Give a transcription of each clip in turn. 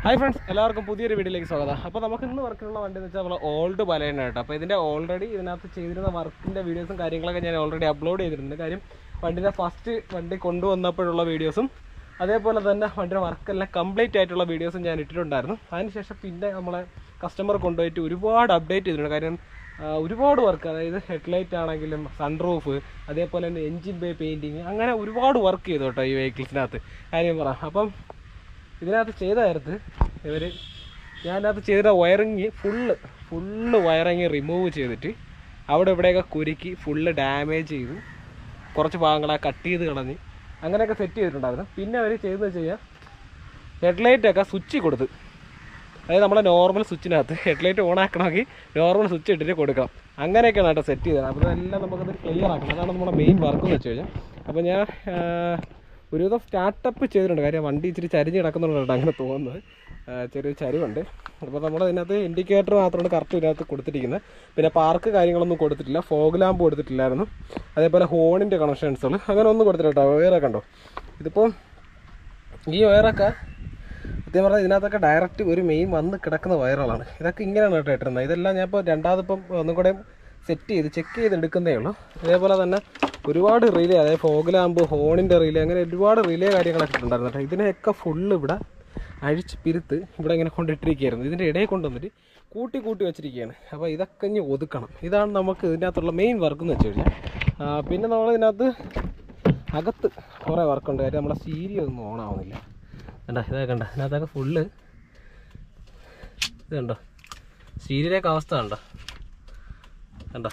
hi friends എല്ലാവർക്കും പുതിയൊരു വീഡിയോയിലേക്ക് സ്വാഗതം അപ്പോൾ നമുക്ക് ഇന്ന് വർക്കിനുള്ള വണ്ടി എന്ന് വെച്ചാൽ നമ്മൾ ഓൾഡ് ബലേന കേട്ടോ അപ്പോൾ ഇതിൻ്റെ ഓൾറെഡി ഇതിനകത്ത് ചെയ്തിരുന്ന വർക്കിൻ്റെ വീഡിയോസും കാര്യങ്ങളൊക്കെ ഞാൻ ഓൾറെഡി അപ്ലോഡ് ചെയ്തിട്ടുണ്ട് കാര്യം വണ്ടിയുടെ ഫസ്റ്റ് വണ്ടി കൊണ്ടുവന്നപ്പോഴുള്ള വീഡിയോസും അതേപോലെ തന്നെ വണ്ടിയുടെ വർക്കെല്ലാം കംപ്ലീറ്റ് ആയിട്ടുള്ള വീഡിയോസും ഞാൻ ഇട്ടിട്ടുണ്ടായിരുന്നു അതിനുശേഷം പിന്നെ നമ്മളെ കസ്റ്റമർ കൊണ്ടുപോയിട്ട് ഒരുപാട് അപ്ഡേറ്റ് ചെയ്തിട്ടുണ്ട് കാര്യം ആ, ഒരുപാട് വർക്ക് അതായത് ഹെഡ്ലൈറ്റ് ആണെങ്കിലും സൺറൂഫ് അതേപോലെ തന്നെ എൻജിൻ ബേ പെയിൻറ്റിങ് അങ്ങനെ ഒരുപാട് വർക്ക് ചെയ്തു കേട്ടോ ഈ വെഹിക്കിൾസിനകത്ത് കാര്യം പറ അപ്പം ഇതിനകത്ത് ചെയ്ത നേരത്ത് ഇവർ ഞാനകത്ത് ചെയ്ത wiring full full wiring remove ചെയ്തിട്ട് അവിടെ ഇവിടെയൊക്കെ കുരുക്കി ഫുള്ള് ഡാമേജ് ചെയ്തു കുറച്ച് ഭാഗങ്ങളെ കട്ട് ചെയ്ത് കളഞ്ഞ് അങ്ങനെയൊക്കെ സെറ്റ് ചെയ്തിട്ടുണ്ടായിരുന്നു പിന്നെ അവർ ചെയ്തെന്ന് വെച്ച് കഴിഞ്ഞാൽ ഹെഡ്ലൈറ്റൊക്കെ സ്വിച്ച് കൊടുത്ത് അതായത് നമ്മളെ നോർമൽ സ്വിച്ചിനകത്ത് ഹെഡ്ലൈറ്റ് ഓൺ ആക്കണമെങ്കിൽ നോർമൽ സ്വിച്ച് ഇട്ടിട്ട് കൊടുക്കാം അങ്ങനെയൊക്കെയാണ് കേട്ടോ സെറ്റ് ചെയ്തത് അപ്പോൾ ഇതെല്ലാം നമുക്കത് ക്ലിയർ ആക്കണം അതാണ് നമ്മുടെ മെയിൻ വർക്ക് എന്ന് വെച്ച് കഴിഞ്ഞാൽ അപ്പോൾ ഞാൻ ആ, ഒരുവിധം സ്റ്റാർട്ടപ്പ് ചെയ്തിട്ടുണ്ട് കാര്യം വണ്ടി ഇച്ചിരി ചരിഞ്ഞ് കിടക്കുന്നുണ്ട് അങ്ങനെ തോന്നുന്നത് ആ, ചെറിയൊരു ചരിവുണ്ട് അപ്പോൾ നമ്മൾ ഇതിനകത്ത് ഇൻഡിക്കേറ്റർ മാത്രമാണ് കറക്റ്റ് ഇതിനകത്ത് കൊടുത്തിരിക്കുന്നത് പിന്നെ പാർക്ക് കാര്യങ്ങളൊന്നും കൊടുത്തിട്ടില്ല ഫോഗ് ലാമ്പ് കൊടുത്തിട്ടില്ലായിരുന്നു അതേപോലെ ഹോണിൻ്റെ കണക്ഷൻസുകൾ അങ്ങനെ ഒന്നും കൊടുത്തില്ല കേട്ടോ വയറൊക്കെ ഉണ്ടോ ഇതിപ്പോൾ ഈ വയറൊക്കെ സത്യം പറഞ്ഞാൽ ഇതിനകത്തൊക്കെ ഡയറക്റ്റ് ഒരു മെയിൻ വന്ന് കിടക്കുന്ന വയറുകളാണ് ഇതൊക്കെ ഇങ്ങനെയാണ് കേട്ടോ ഇട്ടിരുന്നത് ഇതെല്ലാം ഞാൻ ഇപ്പോൾ രണ്ടാമതിപ്പം ഒന്നും കൂടെ സെറ്റ് ചെയ്ത് ചെക്ക് ചെയ്ത് എടുക്കുന്നേ ഉള്ളൂ അതേപോലെ തന്നെ ഒരുപാട് റിലേ അതായത് ഫോഗ് ലാമ്പ് ഹോണിൻ്റെ റിലേ അങ്ങനെ ഒരുപാട് റിലേ കാര്യങ്ങളൊക്കെ ഇട്ടുണ്ടായിരുന്നു കേട്ടോ ഇതിനെയൊക്കെ ഫുള്ള് ഇവിടെ അഴിച്ച് പിരുത്ത് ഇവിടെ ഇങ്ങനെ കൊണ്ടിട്ടിരിക്കുകയായിരുന്നു ഇതിൻ്റെ ഇടയിൽ കൊണ്ടുവന്നിട്ട് കൂട്ടി കൂട്ടി വെച്ചിരിക്കുകയാണ് അപ്പോൾ ഇതൊക്കെ ഇനി ഒതുക്കണം ഇതാണ് നമുക്ക് ഇതിനകത്തുള്ള മെയിൻ വർക്ക് എന്ന് വെച്ച് കഴിഞ്ഞാൽ ആ, പിന്നെ നമ്മൾ ഇതിനകത്ത് അകത്ത് കുറേ വർക്കുണ്ട് കാര്യം നമ്മുടെ സീരി ഒന്നും ഓൺ ആവുന്നില്ല കണ്ട ഇതൊക്കെ കണ്ട ഇതിനകത്തൊക്കെ ഫുള്ള് ഇത് കണ്ടോ സീരിയലൊക്കെ അവസ്ഥ കണ്ടോ കണ്ടോ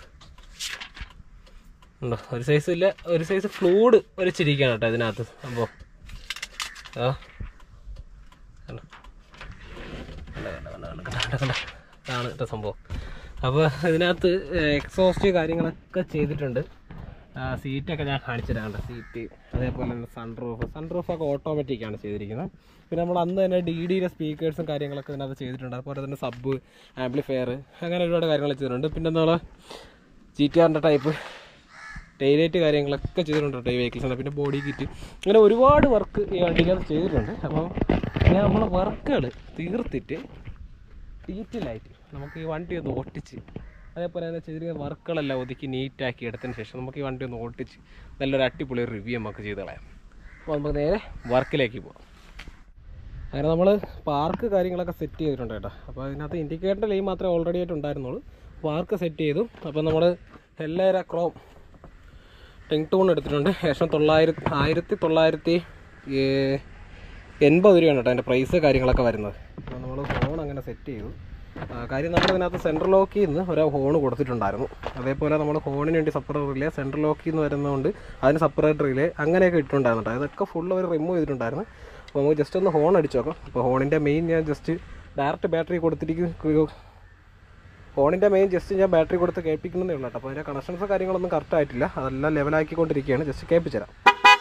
ഉണ്ടോ ഒരു സൈസ് ഇല്ല ഒരു സൈസ് ഫ്ലൂഡ് ഒരിച്ചിരിക്കുകയാണ് കേട്ടോ ഇതിനകത്ത് സംഭവം ആ കണ്ടോ കണ്ട കണ്ട കണ്ട കണ്ട കണ്ട കണ്ട ഇതാണ് കേട്ടോ സംഭവം അപ്പോൾ ഇതിനകത്ത് എക്സോസ്റ്റ് കാര്യങ്ങളൊക്കെ ചെയ്തിട്ടുണ്ട് ആ, സീറ്റൊക്കെ ഞാൻ കാണിച്ചു തരാം സീറ്റ് അതേപോലെ തന്നെ സൺറൂഫ് സൺറൂഫൊക്കെ ഓട്ടോമാറ്റിക്കാണ് ചെയ്തിരിക്കുന്നത് പിന്നെ നമ്മൾ അന്ന് തന്നെ ഡി ഡിയുടെ സ്പീക്കേഴ്സും കാര്യങ്ങളൊക്കെ ഇതിനകത്ത് ചെയ്തിട്ടുണ്ട് അതുപോലെ തന്നെ സബ് ആംപ്ലിഫയർ അങ്ങനെ ഒരുപാട് കാര്യങ്ങൾ ചെയ്തിട്ടുണ്ട് പിന്നെ നമ്മൾ ജി ടി ആറിൻ്റെ ടൈപ്പ് ടൈലൈറ്റ് കാര്യങ്ങളൊക്കെ ചെയ്തിട്ടുണ്ട് കേട്ടോ ഈ വെഹിക്കിൾസിൻ്റെ പിന്നെ ബോഡി കിറ്റ് അങ്ങനെ ഒരുപാട് വർക്ക് ഈ വണ്ടിക്കകത്ത് ചെയ്തിട്ടുണ്ട് അപ്പോൾ ഞാൻ നമ്മളെ വർക്കുകൾ തീർത്തിട്ട് ഡീറ്റെയിലായിട്ട് നമുക്ക് ഈ വണ്ടി ഒന്ന് ഓട്ടിച്ച് അതേപോലെ തന്നെ ചെയ്തിരിക്കുന്ന വർക്കുകളെല്ലാം ഒതുക്കി നീറ്റാക്കി എടുത്തതിന് ശേഷം നമുക്ക് ഈ വണ്ടി ഒന്ന് ഓട്ടിച്ച് നല്ലൊരു അടിപൊളി റിവ്യൂ നമുക്ക് ചെയ്ത് കളയാം അപ്പോൾ നമുക്ക് നേരെ വർക്കിലേക്ക് പോകാം അങ്ങനെ നമ്മൾ പാർക്ക് കാര്യങ്ങളൊക്കെ സെറ്റ് ചെയ്തിട്ടുണ്ട് കേട്ടോ അപ്പോൾ അതിനകത്ത് ഇൻഡിക്കേറ്റർ ലൈൻ മാത്രമേ ഓൾറെഡി ആയിട്ട് ഉണ്ടായിരുന്നുള്ളൂ പാർക്ക് സെറ്റ് ചെയ്തു അപ്പോൾ നമ്മൾ ഹെല്ലേര ക്രോം ടിങ് ടൂൺ എടുത്തിട്ടുണ്ട് ഏകദേശം തൊള്ളായിരത്തി ആയിരത്തി തൊള്ളായിരത്തി ഏ- എൺപത് രൂപയാണ് കേട്ടോ അതിൻ്റെ പ്രൈസ് കാര്യങ്ങളൊക്കെ വരുന്നത് അപ്പോൾ നമ്മൾ ഫോൺ അങ്ങനെ സെറ്റ് ചെയ്തു ആ, കാര്യം നമ്മൾ ഇതിനകത്ത് സെൻട്രൽ ലോക്കിൽ നിന്ന് ഒരു ഹോൺ കൊടുത്തിട്ടുണ്ടായിരുന്നു അതേപോലെ നമ്മൾ ഹോണിന് വേണ്ടി സെപ്പറേറ്റ് റിലേ സെൻട്രൽ ലോക്കിൽ നിന്ന് വരുന്നതുകൊണ്ട് അതിന് സെപ്പറേറ്റ് റിലേ അങ്ങനെയൊക്കെ ഇട്ടിട്ടുണ്ടായിരുന്നു കേട്ടോ ഇതൊക്കെ ഫുൾ അവർ റിമൂവ് ചെയ്തിട്ടുണ്ടായിരുന്നു അപ്പോൾ നമുക്ക് ജസ്റ്റ് ഒന്ന് ഹോൺ അടിച്ചു നോക്കാം അപ്പോൾ ഹോണിൻ്റെ മെയിൻ ഞാൻ ജസ്റ്റ് ഡയറക്റ്റ് ബാറ്ററി കൊടുത്തിരിക്കും ഫോണിൻ്റെ മെയിൻ ജസ്റ്റ് ഞാൻ ബാറ്ററി കൊടുത്ത് കേൾപ്പിക്കുന്നതേ ഉള്ളൂ കേട്ടോ അപ്പോൾ അതിൻ്റെ കണക്ഷൻസ് കാര്യങ്ങളൊന്നും കറക്റ്റ് ആയിട്ടില്ല അതെല്ലാം ലെവലാക്കിക്കൊണ്ടിരിക്കുകയാണ് ജസ്റ്റ് കേൾപ്പിച്ചു തരാം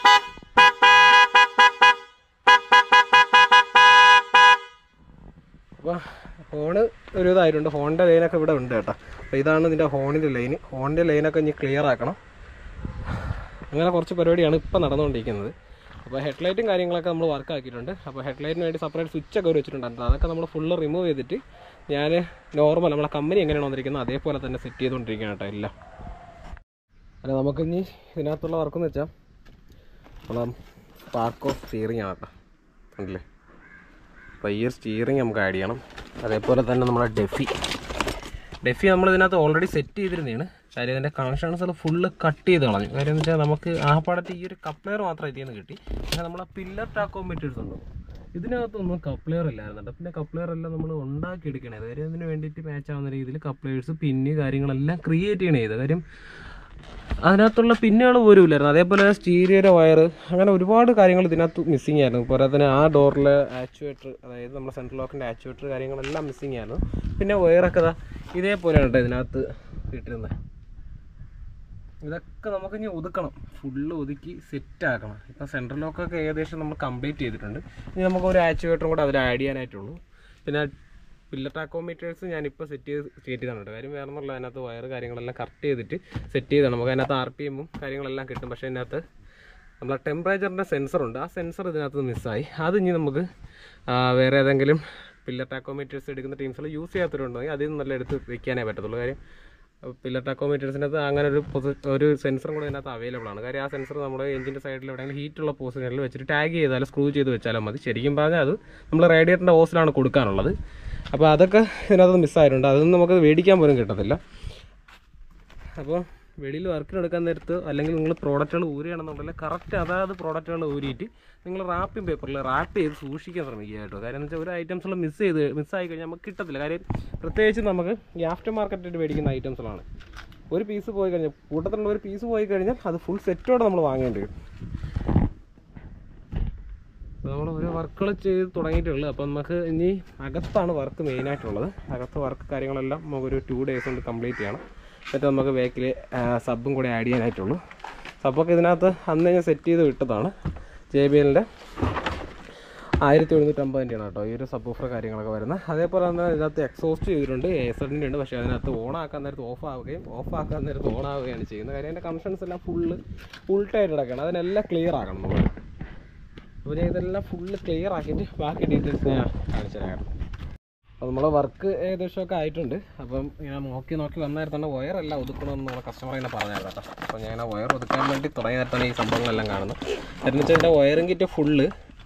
അപ്പോൾ ഫോണ് ഒരു ഇതായിട്ടുണ്ട് ഫോണിൻ്റെ ലൈനൊക്കെ ഇവിടെ ഉണ്ട് കേട്ടോ അപ്പോൾ ഇതാണ് ഇതിൻ്റെ ഹോണിൻ്റെ ലൈന് ഹോണിൻ്റെ ലൈനൊക്കെ ഇനി ക്ലിയർ ആക്കണം അങ്ങനെ കുറച്ച് പരിപാടിയാണ് ഇപ്പോൾ നടന്നുകൊണ്ടിരിക്കുന്നത് അപ്പോൾ ഹെഡ്ലൈറ്റും കാര്യങ്ങളൊക്കെ നമ്മൾ വർക്ക് ആക്കിയിട്ടുണ്ട് അപ്പോൾ ഹെഡ്ലൈറ്റിന് വേണ്ടി സെപ്പറേറ്റ് സ്വിച്ച് ഒക്കെ വെച്ചിട്ടുണ്ടായിരുന്നു അതൊക്കെ നമ്മൾ ഫുള്ള് റിമൂവ് ചെയ്തിട്ട് ഞാൻ നോർമൽ നമ്മളെ കമ്പനി എങ്ങനെയാണ് വന്നിരിക്കുന്നത് അതേപോലെ തന്നെ സെറ്റ് ചെയ്തുകൊണ്ടിരിക്കുകയാണ് കേട്ടോ എല്ലാം അല്ല നമുക്കിനി ഇതിനകത്തുള്ള വർക്കെന്ന് വെച്ചാൽ നമ്മളെ പാർക്ക് ഓഫ് സ്റ്റിയറിംഗ് ആണ് കേട്ടോ കണ്ടില്ലേ അപ്പോൾ ഈ ഒരു സ്റ്റിയറിംഗ് നമുക്ക് ആഡ് ചെയ്യണം അതേപോലെ തന്നെ നമ്മളെ ഡെഫി ഡെഫി നമ്മൾ ഇതിനകത്ത് ഓൾറെഡി സെറ്റ് ചെയ്തിരുന്നതാണ് കാര്യം ഇതിൻ്റെ കണക്ഷൻസ് എല്ലാം ഫുള്ള് കട്ട് ചെയ്ത് കളഞ്ഞു കാര്യം എന്ന് വെച്ചാൽ നമുക്ക് ആ പാടത്ത് ഈ ഒരു കപ്ലെയർ മാത്രം ഇതിൽ നിന്ന് കിട്ടി പിന്നെ നമ്മളെ പില്ലർ ടാക്കോമീറ്റേഴ്സ് ഉണ്ടോ ഇതിനകത്തൊന്നും കപ്ലെയർ ഇല്ലായിരുന്നു പിന്നെ കപ്ലെയർ എല്ലാം നമ്മൾ ഉണ്ടാക്കിയെടുക്കണേ കാര്യം ഇതിന് വേണ്ടിയിട്ട് മാച്ച് ആവുന്ന രീതിയിൽ കപ്ലെയേഴ്സ് പിന്ന് കാര്യങ്ങളെല്ലാം ക്രിയേറ്റ് ചെയ്യണേ ചെയ്ത് കാര്യം അതിനകത്തുള്ള പിന്നുകൾ പോലും ഇല്ലായിരുന്നു അതേപോലെ സ്റ്റീരിയോയുടെ വയർ അങ്ങനെ ഒരുപാട് കാര്യങ്ങൾ ഇതിനകത്ത് മിസ്സിങ് ആയിരുന്നു പോരാ തന്നെ ആ ഡോറിലെ ആക്ച്വേറ്റർ അതായത് നമ്മുടെ സെൻട്രൽ ലോക്കിൻ്റെ ആക്ച്വേറ്റർ കാര്യങ്ങളെല്ലാം മിസ്സിങ് ആയിരുന്നു പിന്നെ വയറൊക്കെ ദാ ഇതേപോലെയാണ് കേട്ടോ ഇതിനകത്ത് ഇട്ടിരുന്നത് ഇതൊക്കെ നമുക്ക് ഇനി ഒതുക്കണം ഫുള്ള് ഒതുക്കി സെറ്റ് ആക്കണം ഇപ്പം സെൻട്രൽ ലോക്കൊക്കെ ഏകദേശം നമ്മൾ കംപ്ലീറ്റ് ചെയ്തിട്ടുണ്ട് ഇനി നമുക്ക് ഒരു ആക്ച്വേറ്ററും കൂടെ അതിൽ ആഡ് ചെയ്യാനായിട്ടുള്ളൂ പിന്നെ പില്ലർ ടാക്കോമീറ്റേഴ്സ് ഞാനിപ്പോൾ സെറ്റ് ചെയ്ത് സെറ്റ് ചെയ്താണ് കാര്യം വേറെ ഒന്നുമില്ല അതിനകത്ത് വയർ കാര്യങ്ങളെല്ലാം കറക്റ്റ് ചെയ്തിട്ട് സെറ്റ് ചെയ്താണ് നമുക്ക് അതിനകത്ത് ആർ പി എമ്മും കാര്യങ്ങളെല്ലാം കിട്ടും പക്ഷേ അതിനകത്ത് നമ്മളെ ടെമ്പറേച്ചറിൻ്റെ സെൻസറുണ്ട് ആ സെൻസർ ഇതിനകത്ത് മിസ്സായി അത് ഇനി നമുക്ക് ആ, വേറെ ഏതെങ്കിലും പില്ലർ ടാക്കോമീറ്റേഴ്സ് എടുക്കുന്ന ടീംസിൽ യൂസ് ചെയ്യാത്തവരുണ്ടെങ്കിൽ അതിൽ നിന്ന് നല്ല എടുത്ത് വെക്കാനേ പറ്റത്തുള്ളൂ കാര്യം പില്ലർ ടാക്കോമീറ്റേഴ്സിനകത്ത് അങ്ങനെ ഒരു പൊസി- ഒരു സെൻസറും കൂടെ ഇതിനകത്ത് അവൈലബിൾ ആണ് കാര്യം ആ സെൻസർ നമ്മുടെ എഞ്ചിൻ്റെ സൈഡിൽ എവിടെയെങ്കിലും ഹീറ്റുള്ള പൊസിഷനിൽ വെച്ചിട്ട് ടാഗ് ചെയ്താൽ സ്ക്രൂ ചെയ്ത് വെച്ചാലും മതി ശരിക്കും പറഞ്ഞാൽ അത് നമ്മൾ റേഡിയേറ്ററിൻ്റെ ഓസിലാണ് കൊടുക്കാനുള്ളത് അപ്പോൾ അതൊക്കെ ഇതിനകത്ത് മിസ്സായിട്ടുണ്ട് അതൊന്നും നമുക്ക് മേടിക്കാൻ പോലും കിട്ടത്തില്ല അപ്പോൾ വെളിയിൽ വർക്കിന് എടുക്കാൻ നേരത്ത് അല്ലെങ്കിൽ നിങ്ങൾ പ്രോഡക്റ്റുകൾ ഊരുകയാണെന്നുണ്ടെങ്കിൽ കറക്റ്റ് അതാത് പ്രോഡക്റ്റുകൾ ഊരിയിട്ട് നിങ്ങൾ റാപ്പിംഗ് പേപ്പറിൽ റാപ്പ് ചെയ്ത് സൂക്ഷിക്കാൻ ശ്രമിക്കുക കേട്ടോ കാര്യം എന്ന് വെച്ചാൽ ഒരു ഐറ്റംസുകൾ മിസ് ചെയ്ത് മിസ്സായി കഴിഞ്ഞാൽ നമുക്ക് കിട്ടത്തില്ല കാര്യം പ്രത്യേകിച്ച് നമുക്ക് ഈ ആഫ്റ്റർ മാർക്കറ്റിൽ മേടിക്കുന്ന ഐറ്റംസുകളാണ് ഒരു പീസ് പോയി കഴിഞ്ഞാൽ കൂട്ടത്തിലുള്ള ഒരു പീസ് പോയി കഴിഞ്ഞാൽ അത് ഫുൾ സെറ്റോടെ നമ്മൾ വാങ്ങേണ്ടി വരും നമ്മൾ ഓരോ വർക്കുകൾ ചെയ്ത് തുടങ്ങിയിട്ടുള്ളത് അപ്പം നമുക്ക് ഇനി അകത്താണ് വർക്ക് മെയിനായിട്ടുള്ളത് അകത്ത് വർക്ക് കാര്യങ്ങളെല്ലാം നമുക്കൊരു ടു ഡേയ്സ് കൊണ്ട് കംപ്ലീറ്റ് ചെയ്യണം എന്നിട്ട് നമുക്ക് ബാക്കിൽ സബും കൂടെ ആഡ് ചെയ്യാനായിട്ടുള്ളൂ സബൊക്കെ ഇതിനകത്ത് അന്ന് ഞാൻ സെറ്റ് ചെയ്ത് വിട്ടതാണ് ജെ ബി എല്ലിൻ്റെ ആയിരത്തി എഴുന്നൂറ്റമ്പതിൻ്റെയാണ് കേട്ടോ ഈ ഒരു സബ് ഓഫർ കാര്യങ്ങളൊക്കെ വരുന്നത് അതേപോലെ തന്നെ ഇതിനകത്ത് എക്സോസ്റ്റ് ചെയ്തിട്ടുണ്ട് എസഡിൻ്റെ ഉണ്ട് പക്ഷേ അതിനകത്ത് ഓൺ ആക്കാൻ നേരത്ത് ഓഫ് ആവുകയും ഓഫ് ആക്കാൻ നേരത്ത് ഓൺ ആവുകയാണ് ചെയ്യുന്നത് കാര്യം അതിൻ്റെ കണക്ഷൻസ് എല്ലാം ഫുള്ള് ഫുൾ ടൈറ്റ് കിടക്കണം അതിനെല്ലാം ക്ലിയർ ആക്കണം നമ്മൾ അപ്പോൾ ഞാൻ ഇതെല്ലാം ഫുള്ള് ക്ലിയർ ആക്കിയിട്ട് ബാക്കി ഡീറ്റെയിൽസ് ഞാൻ കാണിച്ചു തരാം അപ്പോൾ നമ്മളെ വർക്ക് ഏകദേശമൊക്കെ ആയിട്ടുണ്ട് അപ്പം ഇങ്ങനെ നോക്കി നോക്കി വന്നായിരുന്നു വയറെല്ലാം ഒതുക്കണമെന്ന് നമ്മളെ കസ്റ്റമർ ഇങ്ങനെ പറഞ്ഞായിരുന്നു കേട്ടോ അപ്പോൾ ഞാൻ ആ വയർ ഒതുക്കാൻ വേണ്ടി തുടങ്ങിയ നേരത്താണ് ഈ സംഭവങ്ങളെല്ലാം കാണുന്നത് എന്ന് വെച്ചാൽ എൻ്റെ വയറിംഗ് കിറ്റ് ഫുള്ള്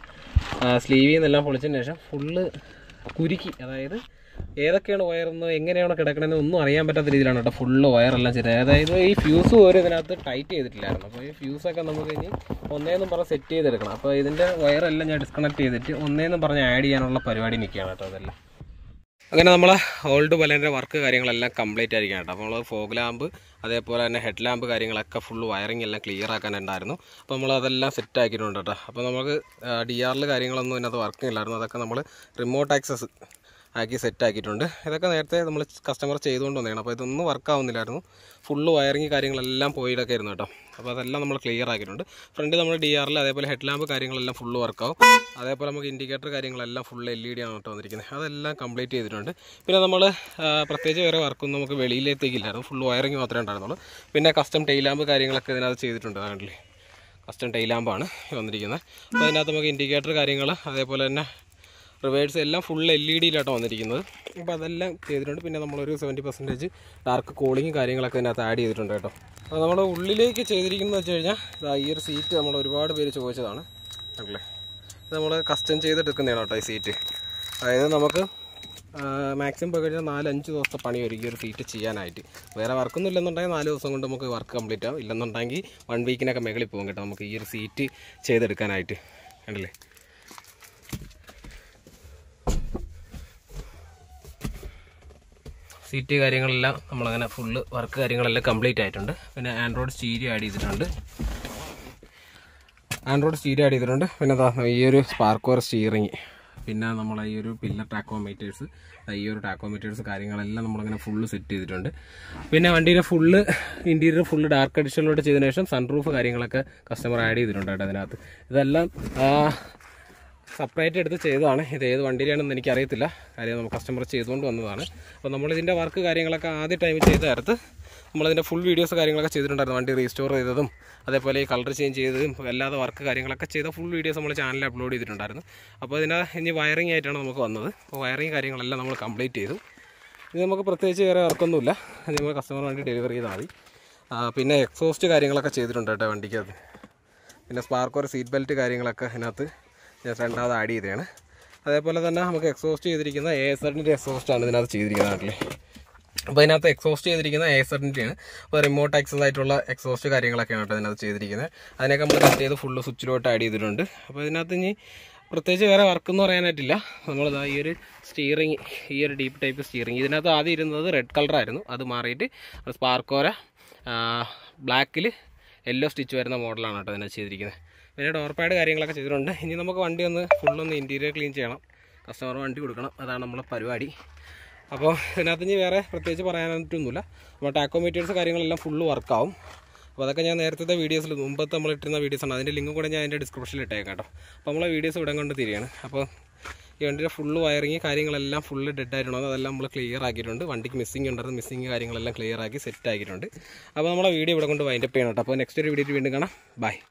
സ്ലീവിൽ നിന്നെല്ലാം പൊളിച്ചതിന് ശേഷം ഫുള്ള് കുരുക്കി അതായത് ഏതൊക്കെയാണ് വയറെന്നോ എങ്ങനെയാണോ കിടക്കണമെന്ന് ഒന്നും അറിയാൻ പറ്റാത്ത രീതിയിലാണ് കേട്ടോ ഫുള്ള് വയറെല്ലാം ചെയ്തത് അതായത് ഈ ഫ്യൂസ് പോലും ഇതിനകത്ത് ടൈറ്റ് ചെയ്തിട്ടില്ലായിരുന്നു അപ്പോൾ ഈ ഫ്യൂസൊക്കെ നമുക്ക് ഇനി ഒന്നേന്നും പറഞ്ഞ് സെറ്റ് ചെയ്തെടുക്കണം അപ്പോൾ ഇതിൻ്റെ വയറെല്ലാം ഞാൻ ഡിസ്കണക്ട് ചെയ്തിട്ട് ഒന്നേന്നും പറഞ്ഞ് ആഡ് ചെയ്യാനുള്ള പരിപാടി നിൽക്കുകയാണ് കേട്ടോ അതെല്ലാം അങ്ങനെ നമ്മൾ ഓൾഡ് ബലേൻ്റെ വർക്ക് കാര്യങ്ങളെല്ലാം കംപ്ലീറ്റ് ആയിരിക്കും കേട്ടോ അപ്പോൾ നമ്മൾ ഫോഗ് ലാമ്പ് അതേപോലെ തന്നെ ഹെഡ് ലാമ്പ് കാര്യങ്ങളൊക്കെ ഫുൾ വയറിംഗ് എല്ലാം ക്ലിയർ ആക്കാനുണ്ടായിരുന്നു അപ്പോൾ നമ്മൾ അതെല്ലാം സെറ്റ് ആക്കിയിട്ടുണ്ട് കേട്ടോ അപ്പോൾ നമുക്ക് ഡി ആറിൽ കാര്യങ്ങളൊന്നും ഇതിനകത്ത് വർക്കിംഗ് ഇല്ലായിരുന്നു അതൊക്കെ നമ്മൾ റിമോട്ട് ആക്സസ് ആക്കി സെറ്റ് ആക്കിയിട്ടുണ്ട് ഇതൊക്കെ നേരത്തെ നമ്മൾ കസ്റ്റമർ ചെയ്തുകൊണ്ട് വന്നതാണ് അപ്പോൾ ഇതൊന്നും വർക്ക് ആവുന്നില്ലായിരുന്നു ഫുള്ള് വയറിങ് കാര്യങ്ങളെല്ലാം പോയിട്ടൊക്കെ ആയിരുന്നു കേട്ടോ അപ്പോൾ അതെല്ലാം നമ്മൾ ക്ലിയർ ആക്കിയിട്ടുണ്ട് ഫ്രണ്ട് നമ്മൾ ഡി ആറിൽ അതേപോലെ ഹെഡ് ലാമ്പ് കാര്യങ്ങളെല്ലാം ഫുള്ള് വർക്കാവും അതേപോലെ നമുക്ക് ഇൻഡിക്കേറ്റർ കാര്യങ്ങളെല്ലാം ഫുള്ള് എൽ ഇ ഡി ആണ് കേട്ടോ വന്നിരിക്കുന്നത് അതെല്ലാം കംപ്ലീറ്റ് ചെയ്തിട്ടുണ്ട് പിന്നെ നമ്മൾ പ്രത്യേകിച്ച് വേറെ വർക്കൊന്നും നമുക്ക് വെളിയിലേത്തേക്കില്ലായിരുന്നു ഫുൾ വയറിങ് മാത്രമേ ഉണ്ടായിരുന്നുള്ളൂ പിന്നെ കസ്റ്റം ടൈലാമ്പ് കാര്യങ്ങളൊക്കെ ഇതിനകത്ത് ചെയ്തിട്ടുണ്ട് കണ്ടില്ലേ കസ്റ്റം ടൈലാമ്പാണ് വന്നിരിക്കുന്നത് അപ്പോൾ അതിനകത്ത് നമുക്ക് ഇൻഡിക്കേറ്റർ കാര്യങ്ങൾ അതേപോലെ തന്നെ റിവേഴ്സ് എല്ലാം ഫുൾ എൽ ഇ ഡിയിലാട്ടോ വന്നിരിക്കുന്നത് അപ്പോൾ അതെല്ലാം ചെയ്തിട്ടുണ്ട് പിന്നെ നമ്മളൊരു സെവൻറ്റി പെർസെൻറ്റേജ് ഡാർക്ക് കൂളിങ് കാര്യങ്ങളൊക്കെ അതിനകത്ത് ആഡ് ചെയ്തിട്ടുണ്ട് കേട്ടോ അപ്പോൾ നമ്മൾ ഉള്ളിലേക്ക് ചെയ്തിരിക്കുന്നത് വെച്ച് കഴിഞ്ഞാൽ ഇതാ ഈ ഒരു സീറ്റ് നമ്മൾ ഒരുപാട് പേര് ചോദിച്ചതാണ് അല്ലേ ഇത് നമ്മൾ കസ്റ്റം ചെയ്തെടുക്കുന്നതാണ് കേട്ടോ ഈ സീറ്റ് അതായത് നമുക്ക് മാക്സിമം പോയി കഴിഞ്ഞാൽ നാലഞ്ച് ദിവസത്തെ പണി വരും ഈ ഒരു സീറ്റ് ചെയ്യാനായിട്ട് വേറെ വർക്കൊന്നും ഇല്ലെന്നുണ്ടെങ്കിൽ നാല് ദിവസം കൊണ്ട് നമുക്ക് വർക്ക് കംപ്ലീറ്റ് ആവും ഇല്ലെന്നുണ്ടെങ്കിൽ വൺ വീക്കിനൊക്കെ മുകളിൽ പോകും കേട്ടോ നമുക്ക് ഈ ഒരു സീറ്റ് ചെയ്തെടുക്കാനായിട്ട് കണ്ടില്ലേ സീറ്റ് കാര്യങ്ങളെല്ലാം നമ്മളങ്ങനെ ഫുള്ള് വർക്ക് കാര്യങ്ങളെല്ലാം കംപ്ലീറ്റ് ആയിട്ടുണ്ട് പിന്നെ ആൻഡ്രോയിഡ് സ്റ്റീരിയോ ആഡ് ചെയ്തിട്ടുണ്ട് ആൻഡ്രോയിഡ് സ്റ്റീരിയോ ആഡ് ചെയ്തിട്ടുണ്ട് പിന്നെ ദാ ഈ ഒരു സ്പാർക്കോർ സ്റ്റിയറിങ് പിന്നെ നമ്മളെ ഈ ഒരു പില്ലർ ടാക്കോമീറ്റേഴ്സ് ഈ ഒരു ടാക്കോമീറ്റേഴ്സ് കാര്യങ്ങളെല്ലാം നമ്മളിങ്ങനെ ഫുള്ള് സെറ്റ് ചെയ്തിട്ടുണ്ട് പിന്നെ വണ്ടിയുടെ ഫുള്ള് ഇൻറ്റീരിയർ ഫുള്ള് ഡാർക്ക് അഡീഷനിലോട്ട് ചെയ്തതിനു ശേഷം സൺറൂഫ് കാര്യങ്ങളൊക്കെ കസ്റ്റമർ ആഡ് ചെയ്തിട്ടുണ്ട് കേട്ടോ അതിനകത്ത് ഇതെല്ലാം സെപ്പറേറ്റ് എടുത്ത് ചെയ്തതാണ് ഇത് ഏത് വണ്ടിയിലാണെന്ന് എനിക്കറിയത്തില്ല കാര്യം നമ്മൾ കസ്റ്റമർ ചെയ്തുകൊണ്ട് വന്നതാണ് അപ്പോൾ നമ്മളിതിൻ്റെ വർക്ക് കാര്യങ്ങളൊക്കെ ആദ്യ ടൈം ചെയ്ത നേരത്ത് നമ്മളതിൻ്റെ ഫുൾ വീഡിയോസ് കാര്യങ്ങളൊക്കെ ചെയ്തിട്ടുണ്ടായിരുന്നു വണ്ടി റീസ്റ്റോർ ചെയ്തതും അതേപോലെ ഈ കളർ ചേഞ്ച് ചെയ്തതും അല്ലാതെ വർക്ക് കാര്യങ്ങളൊക്കെ ചെയ്ത ഫുൾ വീഡിയോസ് നമ്മൾ ചാനലിൽ അപ്ലോഡ് ചെയ്തിട്ടുണ്ടായിരുന്നു അപ്പോൾ ഇതിൻ്റെ ഇനി വയറിംഗ് ആയിട്ടാണ് നമുക്ക് വന്നത് അപ്പോൾ വയറിംഗ് കാര്യങ്ങളെല്ലാം നമ്മൾ കംപ്ലീറ്റ് ചെയ്തു ഇത് നമുക്ക് പ്രത്യേകിച്ച് വേറെ വർക്കൊന്നുമില്ല അത് നമ്മൾ കസ്റ്റമർ വണ്ടി ഡെലിവറി ചെയ്താൽ മതി ആ, പിന്നെ എക്സോസ്റ്റ് കാര്യങ്ങളൊക്കെ ചെയ്തിട്ടുണ്ട് കേട്ടോ വണ്ടിക്കകത്ത് പിന്നെ സ്പാർക്ക് ഒരു സീറ്റ് ബെൽറ്റ് കാര്യങ്ങളൊക്കെ അതിനകത്ത് ഞാൻ രണ്ടാമത് ആഡ് ചെയ്തതാണ് അതേപോലെ തന്നെ നമുക്ക് എക്സോസ്റ്റ് ചെയ്തിരിക്കുന്ന എ എസ് എഡിൻ്റെ എക്സോസ്റ്റ് ആണ് ഇതിനകത്ത് ചെയ്തിരിക്കുന്നത് നാട്ടിൽ അപ്പോൾ ഇതിനകത്ത് എക്സോസ്റ്റ് ചെയ്തിരിക്കുന്ന എ എസ് എഡിൻ്റെയാണ് അപ്പോൾ റിമോട്ട് ആക്സസ് ആയിട്ടുള്ള എക്സോസ്റ്റ് കാര്യങ്ങളൊക്കെയാണ് കേട്ടോ ഇതിനകത്ത് ചെയ്തിരിക്കുന്നത് അതിനൊക്കെ നമ്മൾ കട്ട് ചെയ്ത് ഫുള്ള് സ്വിച്ചിലോട്ട് ആഡ് ചെയ്തിട്ടുണ്ട് അപ്പോൾ ഇതിനകത്ത് ഇനി പ്രത്യേകിച്ച് വേറെ വർക്കൊന്നും പറയാനായിട്ടില്ല നമ്മളിതാ ഈ ഒരു സ്റ്റിയറിങ് ഈ ഒരു ഡീപ്പ് ടൈപ്പ് സ്റ്റിയറിങ് ഇതിനകത്ത് ആദ്യം ഇരുന്നത് റെഡ് കളറായിരുന്നു അത് മാറിയിട്ട് സ്പാർക്കോര ബ്ലാക്കിൽ യെല്ലോ സ്റ്റിച്ച് വരുന്ന മോഡലാണ് കേട്ടോ ഇതിനകത്ത് ചെയ്തിരിക്കുന്നത് പിന്നെ ഡോർ പാഡ് കാര്യങ്ങളൊക്കെ ചെയ്തിട്ടുണ്ട് ഇനി നമുക്ക് വണ്ടി ഒന്ന് ഫുള്ളൊന്ന് ഇൻറ്റീരിയർ ക്ലീൻ ചെയ്യണം കസ്റ്റമർ വണ്ടി കൊടുക്കണം അതാണ് നമ്മളെ പരിപാടി അപ്പോൾ ഇതിനകത്ത് ഇനി വേറെ പ്രത്യേകിച്ച് പറയാനായിട്ടൊന്നുമില്ല അപ്പോൾ ടാക്കോമീറ്റേഴ്സ് കാര്യങ്ങളെല്ലാം ഫുള്ള് വർക്കാവും അപ്പോൾ അതൊക്കെ ഞാൻ നേരത്തെ വീഡിയോസിൽ മുമ്പത്തെ നമ്മൾ ഇട്ടിരുന്ന വീഡിയോസാണ് അതിൻ്റെ ലിങ്കും കൂടെ ഞാൻ അതിൻ്റെ ഡിസ്ക്രിപ്ഷനിൽ ഇട്ടേക്കാം കേട്ടോ അപ്പോൾ നമ്മളെ വീഡിയോസ് ഇവിടെ കൊണ്ട് തിരിയാണ് അപ്പോൾ ഈ വണ്ടിയുടെ ഫുള്ള് വയറിങ് കാര്യങ്ങളെല്ലാം ഫുള്ള് ഡെഡ് ആയിട്ടുണ്ട് അതെല്ലാം നമ്മൾ ക്ലിയർ ആക്കിയിട്ടുണ്ട് വണ്ടിക്ക് മിസ്സിങ് ഉണ്ടായിരുന്നു മിസ്സിങ് കാര്യങ്ങളെല്ലാം ക്ലിയർ ആക്കി സെറ്റ് ആക്കിയിട്ടുണ്ട് അപ്പോൾ നമ്മളെ വീഡിയോ ഇവിടെ കൊണ്ട് വൈൻഡപ്പ് ചെയ്യണം കേട്ടോ അപ്പോൾ നെക്സ്റ്റ് ഒരു വീഡിയോ വീണ്ടും കാണാം ബൈ